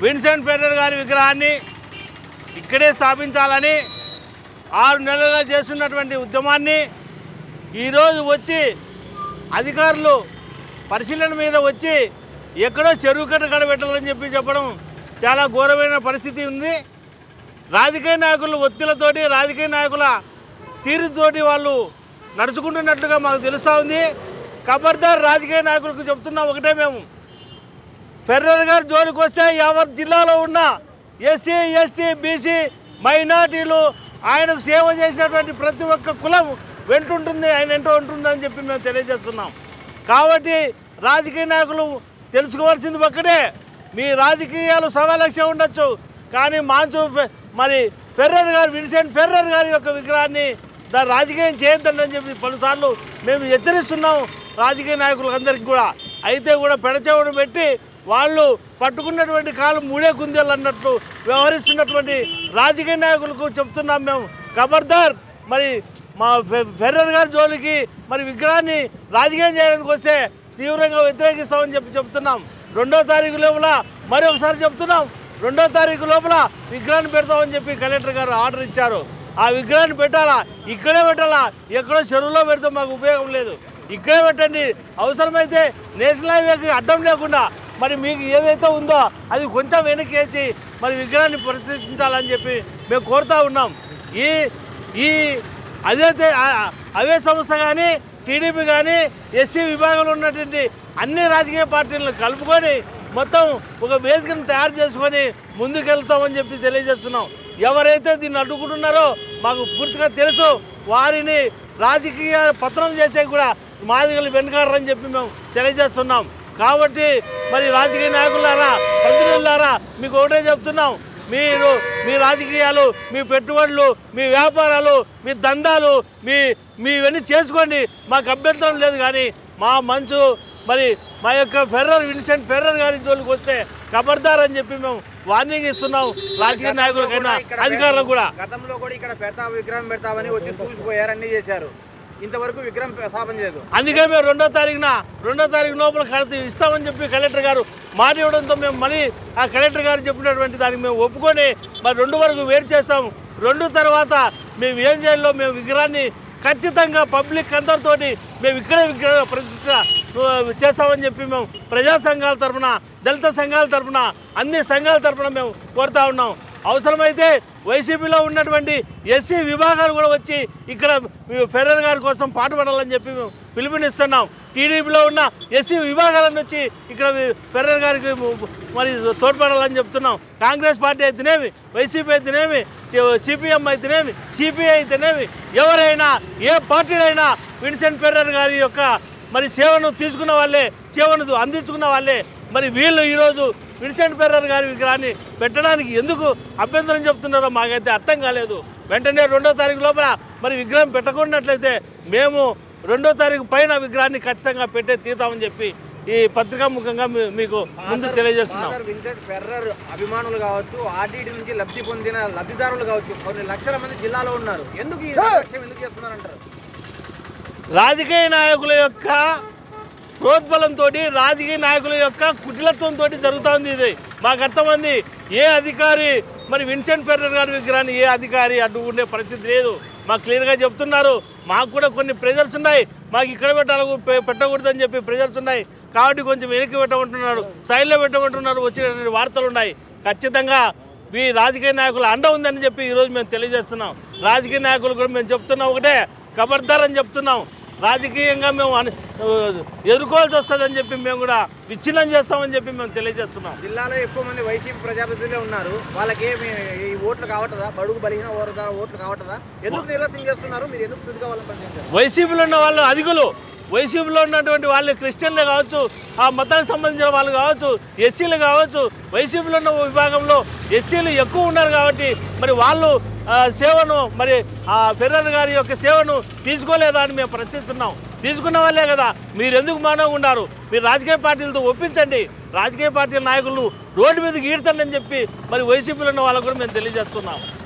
Vincent Ferrer గారి విగ్రహాన్ని ఇక్కడే స్థాపించాలని ఆరు నెలలుగా చేస్తున్నటువంటి ఉద్యమాన్ని ఈరోజు వచ్చి అధికారులు పరిశీలన మీద వచ్చి ఎక్కడో చెరువు కట్ట కడబెట్టాలని చెప్పి చెప్పడం చాలా ఘోరమైన పరిస్థితి ఉంది రాజకీయ నాయకుల ఒత్తిళ్లతోటి రాజకీయ నాయకుల తీరుతోటి వాళ్ళు నడుచుకుంటున్నట్లుగా మాకు తెలుస్తూ ఉంది ఖబర్దార్ రాజకీయ నాయకులకు చెప్తున్నాం ఒకటే మేము ఫెర్రర్ గారు జోలికి వస్తే యావత్ జిల్లాలో ఉన్న ఎస్సీ ఎస్టీ బీసీ మైనార్టీలు ఆయనకు సేవ చేసినటువంటి ప్రతి ఒక్క కులం వెంటుంటుంది ఆయన ఎంటో ఉంటుందని చెప్పి మేము తెలియజేస్తున్నాం కాబట్టి రాజకీయ నాయకులు తెలుసుకోవాల్సింది ఒక్కటే మీ రాజకీయాలు సవా లక్ష్యం ఉండొచ్చు కానీ మాంచు ఫె- మరి ఫెర్రర్ గారు విన్సెంట్ ఫెర్రర్ గారి యొక్క విగ్రహాన్ని దాని రాజకీయం చేయొద్దని అని చెప్పి పలుసార్లు మేము హెచ్చరిస్తున్నాం రాజకీయ నాయకులందరికీ కూడా అయితే కూడా పెడచెవుడు పెట్టి వాళ్ళు పట్టుకున్నటువంటి కాలం మూడే కుందేలు అన్నట్లు వ్యవహరిస్తున్నటువంటి రాజకీయ నాయకులకు చెప్తున్నాం మేము ఖబర్దార్ మరి మా ఫె- ఫెర్రర్ గారి జోలికి మరి విగ్రహాన్ని రాజకీయం చేయడానికి వస్తే తీవ్రంగా వ్యతిరేకిస్తామని చెప్పి చెప్తున్నాం రెండో తారీఖు లోపల మరి ఒకసారి చెప్తున్నాం రెండో తారీఖు లోపల విగ్రహాన్ని పెడతామని చెప్పి కలెక్టర్ గారు ఆర్డర్ ఇచ్చారు ఆ విగ్రహాన్ని పెట్టాలా ఇక్కడే పెట్టాలా ఎక్కడో చెరువులో పెడితే మాకు ఉపయోగం లేదు ఇక్కడే పెట్టండి అవసరమైతే నేషనల్ హైవేకి అడ్డం లేకుండా మరి మీకు ఏదైతే ఉందో అది కొంచెం వెనక్కి వేసి మరి విగ్రహాన్ని ప్రతిష్ఠించాలని చెప్పి మేము కోరుతా ఉన్నాం ఈ ఈ అదైతే ఆ- అవే సంస్థ కానీ టీడీపీ కానీ ఎస్సీ విభాగంలో ఉన్నటువంటి అన్ని రాజకీయ పార్టీలను కలుపుకొని మొత్తం ఒక వేదికను తయారు చేసుకొని ముందుకెళ్తామని చెప్పి తెలియజేస్తున్నాం ఎవరైతే దీన్ని అడ్డుకుంటున్నారో మాకు పూర్తిగా తెలుసు వారిని రాజకీయ పత్రం చేసే కూడా మాదిగలు వెనుకాడరని చెప్పి మేము తెలియజేస్తున్నాం కాబట్టి మరి రాజకీయ నాయకులారా ప్రతినిధులారా మీకు ఒకటే చెప్తున్నాం మీరు మీ రాజకీయాలు మీ పెట్టుబడులు మీ వ్యాపారాలు మీ దందాలు మీ మీవన్నీ చేసుకోండి మాకు అభ్యంతరం లేదు కానీ మా మంచు మరి మా యొక్క ఫెర్రర్ విన్సెంట్ ఫెర్రర్ గారి జోలికి వస్తే ఖబర్దార్ అని చెప్పి మేము వార్నింగ్ ఇస్తున్నాం రాజకీయ నాయకులకైనా అధికారులకు కూడా గతంలో కూడా ఇక్కడ పెడతావు విగ్రహం పెడతామని వచ్చి చూసిపోయారు అన్ని చేశారు ఇంతవరకు విగ్రహం స్థాపన చేయదు అందుకే మేము రెండో తారీఖున రెండో తారీఖు లోపల కడితే ఇస్తామని చెప్పి కలెక్టర్ గారు మాట ఇవ్వడంతో మేము మళ్ళీ ఆ కలెక్టర్ గారు చెప్పినటువంటి దానికి మేము ఒప్పుకొని మరి రెండు వరకు వెయిట్ చేస్తాం రెండు తర్వాత మేము ఏం చేయాలో మేము విగ్రహాన్ని ఖచ్చితంగా పబ్లిక్ అందరితోటి మేము ఇక్కడే విగ్రహ ప్రతిష్ట ఆ, చేస్తామని చెప్పి మేము ప్రజా సంఘాల తరఫున దళిత సంఘాల తరఫున అన్ని సంఘాల తరఫున మేము కోరుతా ఉన్నాం అవసరమైతే వైసీపీలో ఉన్నటువంటి ఎస్సీ విభాగాలు కూడా వచ్చి ఇక్కడ ఫెర్రర్ గారి కోసం పాటుపడాలని చెప్పి మేము పిలుపునిస్తున్నాం టీడీపీలో ఉన్న ఎస్సీ విభాగాలను వచ్చి ఇక్కడ ఫెర్రర్ గారికి మరి తోడ్పడాలని చెప్తున్నాం కాంగ్రెస్ పార్టీ అయితేనేమి వైసీపీ అయితేనేమి సిపిఎం అయితేనేమి సిపిఐ అయితేనేమి ఎవరైనా ఏ పార్టీలైనా విన్సెంట్ ఫెర్రర్ గారి యొక్క మరి సేవను తీసుకున్న వాళ్ళే సేవను అందించుకున్న వాళ్ళే మరి వీళ్ళు ఈరోజు విన్సెంట్ ఫెర్రర్ గారి విగ్రహాన్ని పెట్టడానికి ఎందుకు అభ్యంతరం చెప్తున్నారో మాకైతే అర్థం కాలేదు వెంటనే రెండో తారీఖు లోపల మరి విగ్రహం పెట్టకున్నట్లయితే మేము రెండో తారీఖు పైన విగ్రహాన్ని ఖచ్చితంగా పెట్టే తీతామని చెప్పి ఈ పత్రికా ముఖంగా మీ- మీకు ముందు తెలియజేస్తున్నాం ఫాదర్ విన్సెంట్ ఫెర్రర్ అభిమానులు కావచ్చు ఆర్టీడీ నుంచి లబ్ధి పొందిన లబ్ధిదారులు కావచ్చు కొన్ని లక్షల మంది జిల్లాలో ఉన్నారు ఎందుకు ఈ నిర్లక్ష్యం ఎందుకు చేస్తున్నారంటారు రాజకీయ నాయకుల యొక్క ప్రోద్బలంతో రాజకీయ నాయకుల యొక్క కుటిలత్వంతో జరుగుతోంది ఇది మాకు అర్థమైంది ఏ అధికారి మరి విన్సెంట్ ఫెర్రర్ గారి విగ్రహాన్ని ఏ అధికారి అడ్డుకునే పరిస్థితి లేదు మాకు క్లియర్గా చెప్తున్నారు మాకు కూడా కొన్ని ప్రెజర్స్ ఉన్నాయి మాకు ఇక్కడ పెట్టాలి పె- పెట్టకూడదని చెప్పి ప్రెజర్స్ ఉన్నాయి కాబట్టి కొంచెం వెనక్కి పెట్టమంటున్నారు సైడ్లో పెట్టమంటున్నారు వచ్చినటువంటి వార్తలు ఉన్నాయి ఖచ్చితంగా ఈ రాజకీయ నాయకుల అండ ఉందని చెప్పి ఈరోజు మేము తెలియజేస్తున్నాం రాజకీయ నాయకులు కూడా మేము చెప్తున్నాం ఒకటే ఖబర్దార్ అని చెప్తున్నాం రాజకీయంగా మేము అను- ఎదుర్కోవాల్సి వస్తుందని చెప్పి మేము కూడా విచ్ఛిన్నం చేస్తామని చెప్పి మేము తెలియజేస్తున్నాం జిల్లాలో ఎక్కువ మంది వైసీపీ ప్రజాప్రతినిధులే ఉన్నారు వాళ్ళకి ఏమి ఈ ఓట్లు కావటదా బడుగు బలిగిన వర్గాల ఓట్లు కావటదా ఎందుకు నిర్లక్ష్యం చేస్తున్నారు మీరు ఎందుకు తుది కావాలని ప్రశ్నించారు వైసీపీలో ఉన్న వాళ్ళు అధికులు వైసీపీలో ఉన్నటువంటి వాళ్ళు క్రిస్టియన్లు కావచ్చు ఆ మతానికి సంబంధించిన వాళ్ళు కావచ్చు ఎస్సీలు కావచ్చు వైసీపీలో ఉన్న విభాగంలో ఎస్సీలు ఎక్కువ ఉన్నారు కాబట్టి మరి వాళ్ళు ఆ, సేవను మరి ఆ ఫెర్రర్ గారి యొక్క సేవను తీసుకోలేదా అని మేము ప్రశ్నిస్తున్నాం తీసుకున్న వాళ్ళే కదా మీరు ఎందుకు మౌనంగా ఉన్నారు మీరు రాజకీయ పార్టీలతో ఒప్పించండి రాజకీయ పార్టీల నాయకులు రోడ్డు మీదకి ఈడ్చండి అని చెప్పి మరి వైసీపీలో ఉన్న వాళ్ళకు కూడా మేము తెలియజేస్తున్నాం